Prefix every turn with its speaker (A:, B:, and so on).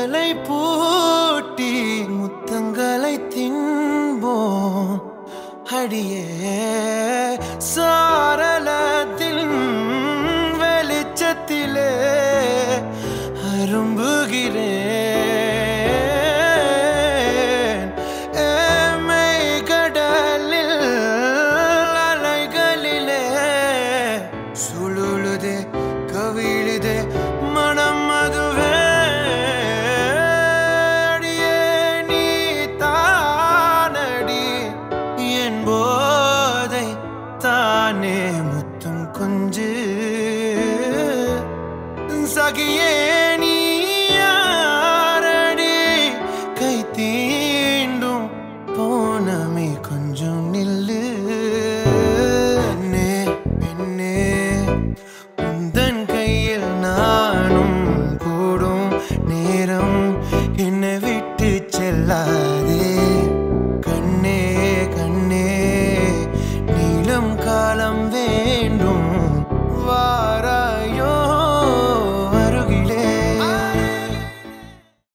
A: கண்களை பூட்டி முத்தங்களை தின்போம் அடியே சாரலத்தின் வெளிச்சத்திலே அரும்புகிறேன் ஏமை கடலில் அலைகளிலே சுழுலுதே கவிழுதே மனம் அதுவே அடியே நீ தானடி என் போதை தானே முத்தம் கொஞ்சு சகியே நீ யாரடி கை தீண்டும் போனமே கொஞ்சம் நில்லு பெண்ணே பெண்ணே உந்தன் கையில் நானும் கூடும் நேரம் என்னை விட்டு செல்லாதே கண்ணே கண்ணே நீளம் காலம் வே